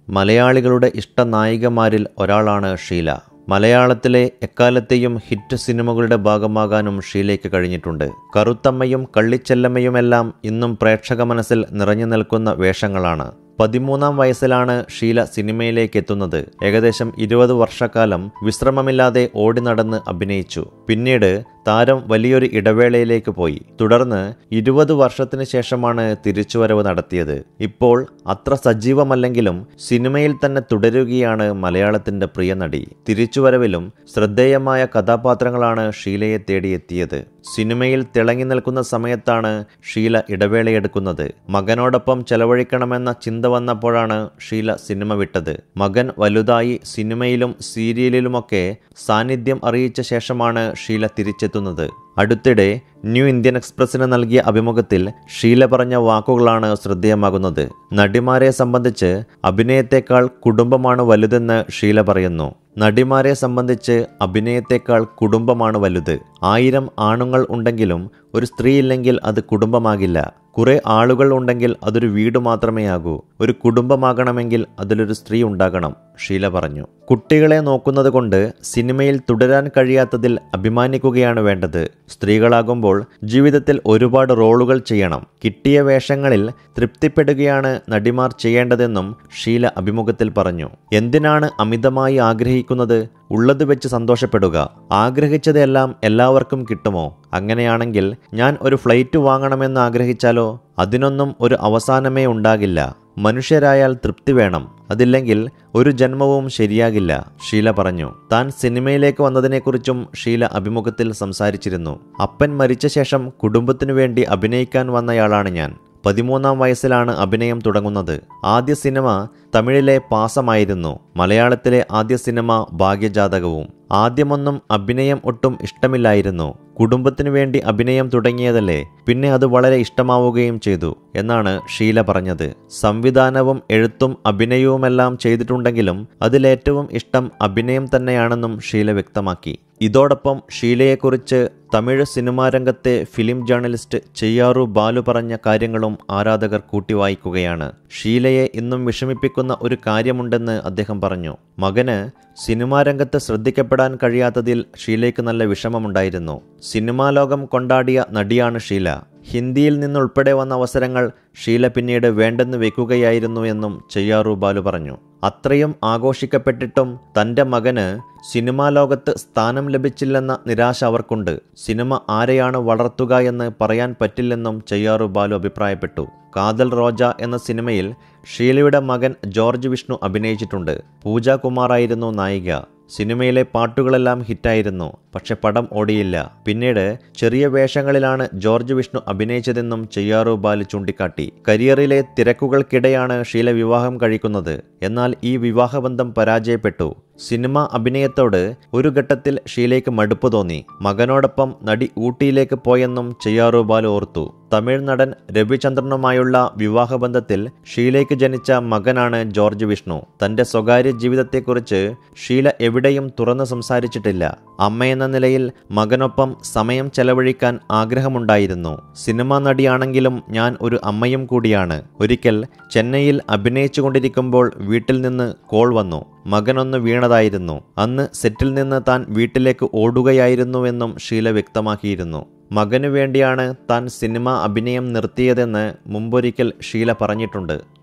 മലയാളികളുടെ ഇഷ്ടനായികമാരിൽ ഒരാളാണ് ഷീല മലയാളത്തിലെ എക്കാലത്തെയും ഹിറ്റ് സിനിമകളുടെ ഭാഗമാകാനും ഷീലയ്ക്ക് കഴിഞ്ഞിട്ടുണ്ട് കറുത്തമ്മയും കള്ളിച്ചെല്ലമ്മയുമെല്ലാം ഇന്നും പ്രേക്ഷക മനസ്സിൽ നിറഞ്ഞു നിൽക്കുന്ന വേഷങ്ങളാണ് പതിമൂന്നാം വയസ്സിലാണ് ഷീല സിനിമയിലേക്ക് എത്തുന്നത് ഏകദേശം ഇരുപത് വർഷക്കാലം വിശ്രമമില്ലാതെ ഓടി നടന്ന് അഭിനയിച്ചു പിന്നീട് താരം വലിയൊരു ഇടവേളയിലേക്ക് പോയി തുടർന്ന് ഇരുപത് വർഷത്തിന് ശേഷമാണ് തിരിച്ചുവരവ് നടത്തിയത് ഇപ്പോൾ അത്ര സജീവമല്ലെങ്കിലും സിനിമയിൽ തന്നെ തുടരുകയാണ് മലയാളത്തിന്റെ പ്രിയ നടി തിരിച്ചുവരവിലും ശ്രദ്ധേയമായ കഥാപാത്രങ്ങളാണ് ഷീലയെ തേടിയെത്തിയത് സിനിമയിൽ തിളങ്ങി നിൽക്കുന്ന സമയത്താണ് ഷീല ഇടവേളയെടുക്കുന്നത് മകനോടൊപ്പം ചെലവഴിക്കണമെന്ന ചിന്ത വന്നപ്പോഴാണ് ഷീല സിനിമ വിട്ടത് മകൻ വലുതായി സിനിമയിലും സീരിയലിലുമൊക്കെ സാന്നിധ്യം അറിയിച്ച ശേഷമാണ് ഷീല തിരിച്ചെത്തുന്നത് അടുത്തിടെ ന്യൂ ഇന്ത്യൻ എക്സ്പ്രസിന് നൽകിയ അഭിമുഖത്തിൽ ഷീല പറഞ്ഞ വാക്കുകളാണ് ശ്രദ്ധേയമാകുന്നത് നടിമാരെ സംബന്ധിച്ച് അഭിനയത്തെക്കാൾ കുടുംബമാണ് വലുതെന്ന് ഷീല പറയുന്നു നടിമാരെ സംബന്ധിച്ച് അഭിനയത്തെക്കാൾ കുടുംബമാണ് വലുത് ആയിരം ആണുങ്ങൾ ഉണ്ടെങ്കിലും ഒരു സ്ത്രീ ഇല്ലെങ്കിൽ അത് കുടുംബമാകില്ല കുറെ ആളുകൾ ഉണ്ടെങ്കിൽ അതൊരു വീട് മാത്രമേ ആകൂ ഒരു കുടുംബമാകണമെങ്കിൽ അതിലൊരു സ്ത്രീ ഉണ്ടാകണം ഷീല പറഞ്ഞു കുട്ടികളെ നോക്കുന്നത് കൊണ്ട് സിനിമയിൽ തുടരാൻ കഴിയാത്തതിൽ അഭിമാനിക്കുകയാണ് വേണ്ടത് സ്ത്രീകളാകുമ്പോൾ ജീവിതത്തിൽ ഒരുപാട് റോളുകൾ ചെയ്യണം കിട്ടിയ വേഷങ്ങളിൽ തൃപ്തിപ്പെടുകയാണ് നടിമാർ ചെയ്യേണ്ടതെന്നും ഷീല അഭിമുഖത്തിൽ പറഞ്ഞു എന്തിനാണ് അമിതമായി ആഗ്രഹിക്കുന്നത് ഉള്ളത് വെച്ച് സന്തോഷപ്പെടുക ആഗ്രഹിച്ചതെല്ലാം എല്ലാവർക്കും കിട്ടുമോ അങ്ങനെയാണെങ്കിൽ ഞാൻ ഒരു ഫ്ലൈറ്റ് വാങ്ങണമെന്ന് ആഗ്രഹിച്ചാലോ അതിനൊന്നും ഒരു അവസാനമേ ഉണ്ടാകില്ല മനുഷ്യരായാൽ തൃപ്തി വേണം അതില്ലെങ്കിൽ ഒരു ജന്മവും ശരിയാകില്ല ഷീല പറഞ്ഞു താൻ സിനിമയിലേക്ക് വന്നതിനെക്കുറിച്ചും ഷീല അഭിമുഖത്തിൽ സംസാരിച്ചിരുന്നു അപ്പൻ മരിച്ച ശേഷം കുടുംബത്തിനു വേണ്ടി അഭിനയിക്കാൻ വന്നയാളാണ് ഞാൻ പതിമൂന്നാം വയസ്സിലാണ് അഭിനയം തുടങ്ങുന്നത് ആദ്യ സിനിമ തമിഴിലെ പാസമായിരുന്നു മലയാളത്തിലെ ആദ്യ സിനിമ ഭാഗ്യജാതകവും ആദ്യമൊന്നും അഭിനയം ഒട്ടും ഇഷ്ടമില്ലായിരുന്നു കുടുംബത്തിനു വേണ്ടി അഭിനയം തുടങ്ങിയതല്ലേ പിന്നെ അത് വളരെ ഇഷ്ടമാവുകയും ചെയ്തു എന്നാണ് ഷീല പറഞ്ഞത് സംവിധാനവും എഴുത്തും അഭിനയവുമെല്ലാം ചെയ്തിട്ടുണ്ടെങ്കിലും അതിലേറ്റവും ഇഷ്ടം അഭിനയം തന്നെയാണെന്നും ഷീല വ്യക്തമാക്കി ഇതോടൊപ്പം ഷീലയെക്കുറിച്ച് തമിഴ് സിനിമാ രംഗത്തെ ഫിലിം ജേർണലിസ്റ്റ് ചെയ്യാറു ബാലു പറഞ്ഞ കാര്യങ്ങളും ആരാധകർ കൂട്ടിവായിക്കുകയാണ് ഷീലയെ ഇന്നും വിഷമിപ്പിക്കുന്ന ഒരു കാര്യമുണ്ടെന്ന് അദ്ദേഹം പറഞ്ഞു മകന് സിനിമാ രംഗത്ത് ശ്രദ്ധിക്കപ്പെടാൻ കഴിയാത്തതിൽ ഷീലയ്ക്ക് നല്ല വിഷമമുണ്ടായിരുന്നു സിനിമാ ലോകം കൊണ്ടാടിയ നടിയാണ് ഷീല ഹിന്ദിയിൽ നിന്നുൾപ്പെടെ വന്ന അവസരങ്ങൾ ഷീല പിന്നീട് വേണ്ടെന്ന് വെക്കുകയായിരുന്നു എന്നും ചെയ്യാറു ബാലു പറഞ്ഞു അത്രയും ആഘോഷിക്കപ്പെട്ടിട്ടും തന്റെ മകന് സിനിമാ ലോകത്ത് സ്ഥാനം ലഭിച്ചില്ലെന്ന നിരാശ അവർക്കുണ്ട് സിനിമ ആരെയാണ് വളർത്തുക എന്ന് പറയാൻ പറ്റില്ലെന്നും ചെയ്യാറു ബാലു അഭിപ്രായപ്പെട്ടു കാതൽ റോജ എന്ന സിനിമയിൽ ഷീലയുടെ മകൻ ജോർജ് വിഷ്ണു അഭിനയിച്ചിട്ടുണ്ട് പൂജ കുമാറായിരുന്നു നായിക സിനിമയിലെ പാട്ടുകളെല്ലാം ഹിറ്റായിരുന്നു പക്ഷെ പടം ഓടിയില്ല പിന്നീട് ചെറിയ വേഷങ്ങളിലാണ് ജോർജ് വിഷ്ണു അഭിനയിച്ചതെന്നും ചെയ്യാറു ബാലു ചൂണ്ടിക്കാട്ടി കരിയറിലെ തിരക്കുകൾക്കിടെയാണ് ഷീല വിവാഹം കഴിക്കുന്നത് എന്നാൽ ഈ വിവാഹബന്ധം പരാജയപ്പെട്ടു സിനിമ അഭിനയത്തോട് ഒരു ഘട്ടത്തിൽ ഷീലയ്ക്ക് മടുപ്പ് തോന്നി മകനോടൊപ്പം നടി ഊട്ടിയിലേക്ക് പോയെന്നും ചെയ്യാറു ബാലു ഓർത്തു തമിഴ് നടൻ രവിചന്ദ്രനുമായുള്ള വിവാഹബന്ധത്തിൽ ഷീലയ്ക്ക് ജനിച്ച മകനാണ് ജോർജ് വിഷ്ണു തന്റെ സ്വകാര്യ ജീവിതത്തെക്കുറിച്ച് ഷീല എവിടെയും തുറന്നു സംസാരിച്ചിട്ടില്ല അമ്മയെന്ന നിലയിൽ മകനൊപ്പം സമയം ചെലവഴിക്കാൻ ആഗ്രഹമുണ്ടായിരുന്നു സിനിമാ നടിയാണെങ്കിലും ഞാൻ ഒരു അമ്മയും കൂടിയാണ് ഒരിക്കൽ ചെന്നൈയിൽ അഭിനയിച്ചുകൊണ്ടിരിക്കുമ്പോൾ വീട്ടിൽ നിന്ന് കോൾ വന്നു മകനൊന്ന് വീണതായിരുന്നു അന്ന് സെറ്റിൽ നിന്ന് താൻ വീട്ടിലേക്ക് ഓടുകയായിരുന്നുവെന്നും ഷീല വ്യക്തമാക്കിയിരുന്നു മകനു വേണ്ടിയാണ് താൻ സിനിമ അഭിനയം നിർത്തിയതെന്ന് മുമ്പൊരിക്കൽ ഷീല പറഞ്ഞിട്ടുണ്ട്